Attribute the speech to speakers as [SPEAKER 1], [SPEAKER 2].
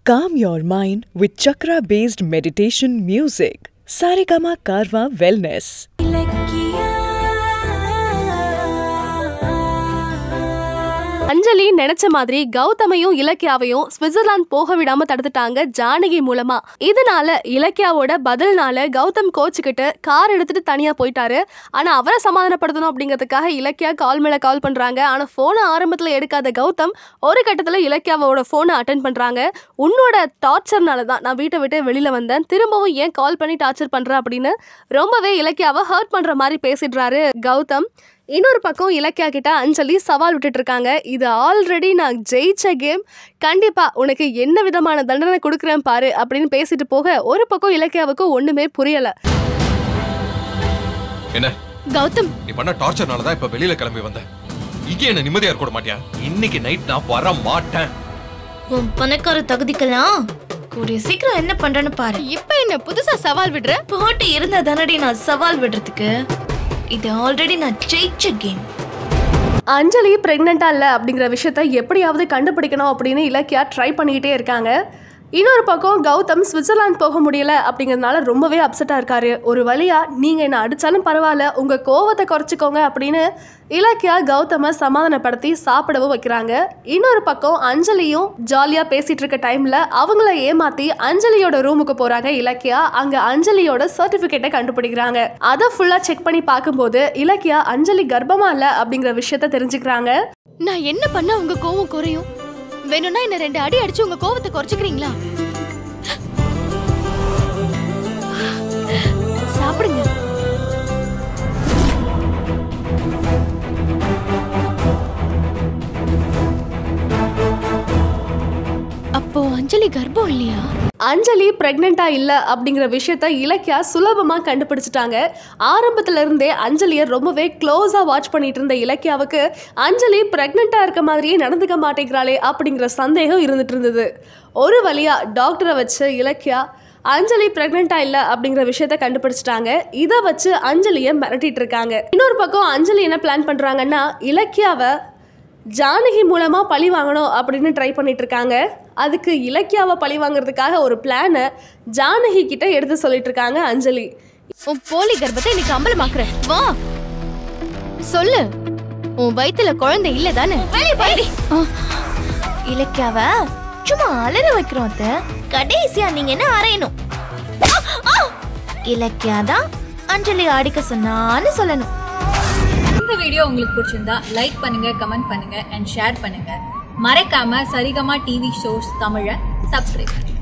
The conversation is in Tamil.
[SPEAKER 1] Calm your mind with chakra based meditation music. Saregama Karwa Wellness.
[SPEAKER 2] அஞ்சலி நினைச்ச மாதிரி கௌதமையும் இலக்கியாவையும் சுவிட்சர்லாந்து போக விடாம தடுத்துட்டாங்க ஜானகி மூலமா இதனால இலக்கியாவோட பதில்னால கௌதம் கோச்சுக்கிட்டு கார் எடுத்துட்டு தனியா போயிட்டாரு ஆனா அவரை சமாதானப்படுத்தணும் அப்படிங்கிறதுக்காக இலக்கியா கால் மேல கால் பண்றாங்க ஆனா போனை ஆரம்பத்துல எடுக்காத கௌதம் ஒரு கட்டத்துல இலக்கியாவோட போனை அட்டன் பண்றாங்க உன்னோட டார்ச்சர்னால தான் நான் வீட்டை விட்டு வெளியில வந்தேன் திரும்பவும் ஏன் கால் பண்ணி டார்ச்சர் பண்ற அப்படின்னு ரொம்பவே இலக்கியாவை ஹர்ட் பண்ற மாதிரி பேசிடுறாரு கௌதம் இன்னொரு பக்கம் இலக்கியா கிட்ட அஞ்சலி சவால் விட்டுட்டு இருக்காங்க இது ஆல்ரெடி நான் ஜெயிச்ச கேம் கண்டிப்பா உனக்கு என்ன விதமான தண்டனை கொடுக்குறேன் பாரு அப்படின்னு பேசிட்டு போக ஒரு பக்கம் இலக்கியாவுக்கு ஒண்ணுமே புரியல
[SPEAKER 3] என்ன
[SPEAKER 4] கௌதம்
[SPEAKER 3] நீ பண்ண டார்ச்சர்னால தான் இப்ப வெளியில கிளம்பி வந்தேன் இங்கே என்ன நிம்மதியா இருக்க விட மாட்டியா இன்னைக்கு நைட் நான் வர மாட்டேன்
[SPEAKER 4] உன் பணக்கார தகுதிக்கெல்லாம் கூடிய சீக்கிரம் என்ன பண்றேன்னு பாரு
[SPEAKER 5] இப்ப என்ன புதுசா சவால் விடுற
[SPEAKER 4] போட்டி இருந்தா தானடி நான் சவால் விடுறதுக்கு இது ஆல்ரெடி நான் ஜெயிச்ச கேம்
[SPEAKER 2] அஞ்சலி பிரெக்னெண்டா இல்ல அப்படிங்கிற விஷயத்த எப்படியாவது கண்டுபிடிக்கணும் அப்படின்னு இலக்கியா ட்ரை பண்ணிக்கிட்டே இருக்காங்க இன்னொரு பக்கம் கௌதம் சுவிட்சர்லாந்து போக முடியல அப்படிங்கிறதுனால ரொம்பவே அப்செட்டாக இருக்காரு ஒரு வழியா நீங்கள் என்ன அடித்தாலும் பரவாயில்ல உங்கள் கோவத்தை குறைச்சிக்கோங்க அப்படின்னு இலக்கியா கௌதமை சமாதானப்படுத்தி சாப்பிடவும் வைக்கிறாங்க இன்னொரு பக்கம் அஞ்சலியும் ஜாலியாக பேசிட்டு இருக்க டைமில் அவங்கள ஏமாற்றி அஞ்சலியோட ரூமுக்கு போகிறாங்க இலக்கியா அங்கே அஞ்சலியோட சர்டிஃபிகேட்டை கண்டுபிடிக்கிறாங்க அதை ஃபுல்லாக செக் பண்ணி பார்க்கும்போது இலக்கியா அஞ்சலி கர்ப்பமா இல்லை அப்படிங்கிற விஷயத்த தெரிஞ்சுக்கிறாங்க
[SPEAKER 5] நான் என்ன பண்ண உங்க கோவம் குறையும் வேணும்னா என்ன ரெண்டு அடி அடிச்சு உங்க கோவத்தை குறைச்சுக்கிறீங்களா சாப்பிடுங்க அப்போ அஞ்சலி கர்ப்பம் இல்லையா
[SPEAKER 2] அஞ்சலி பிரெக்னெண்டா இல்ல அப்படிங்கிற விஷயத்த இலக்கியா சுலபமா கண்டுபிடிச்சிட்டாங்க ஆரம்பத்துல இருந்தே அஞ்சலியை ரொம்பவே க்ளோஸா வாட்ச் பண்ணிட்டு இருந்த இலக்கியாவுக்கு அஞ்சலி பிரெக்னெண்டா இருக்க மாதிரியே நடந்துக்க மாட்டேங்கிறாளே அப்படிங்கிற சந்தேகம் இருந்துட்டு இருந்தது ஒரு வழியா டாக்டரை வச்சு இலக்கியா அஞ்சலி பிரெக்னெண்டா இல்ல அப்படிங்கிற விஷயத்த கண்டுபிடிச்சிட்டாங்க இதை வச்சு அஞ்சலியை மிரட்டிட்டு இருக்காங்க இன்னொரு பக்கம் அஞ்சலி என்ன பிளான் பண்றாங்கன்னா இலக்கியாவை ஜானகி மூலமா பழி வாங்கணும் அப்படின்னு ட்ரை பண்ணிட்டு இருக்காங்க அதுக்கு இலக்கியாவை பழி வாங்குறதுக்காக ஒரு பிளானை ஜானகி கிட்ட எடுத்து சொல்லிட்டு இருக்காங்க அஞ்சலி
[SPEAKER 5] உன் போலி கர்ப்பத்தை இன்னைக்கு அம்பலமாக்குறேன் வா சொல்லு உன் வயித்துல குழந்தை இல்ல தானே
[SPEAKER 4] இலக்கியாவ சும்மா அலற வைக்கிறோம் அத்தை. கடைசியா நீங்க என்ன அரையணும் இலக்கியா தான் அஞ்சலி அடிக்க சொன்னான்னு சொல்லணும்
[SPEAKER 6] இந்த வீடியோ உங்களுக்கு பிடிச்சிருந்தா லைக் பண்ணுங்க கமெண்ட் பண்ணுங்க அண்ட் ஷேர் பண்ணுங்க மறக்காம சரிகமா டிவி ஷோஸ் தமிழை சப்ஸ்கிரைப் பண்ணுங்க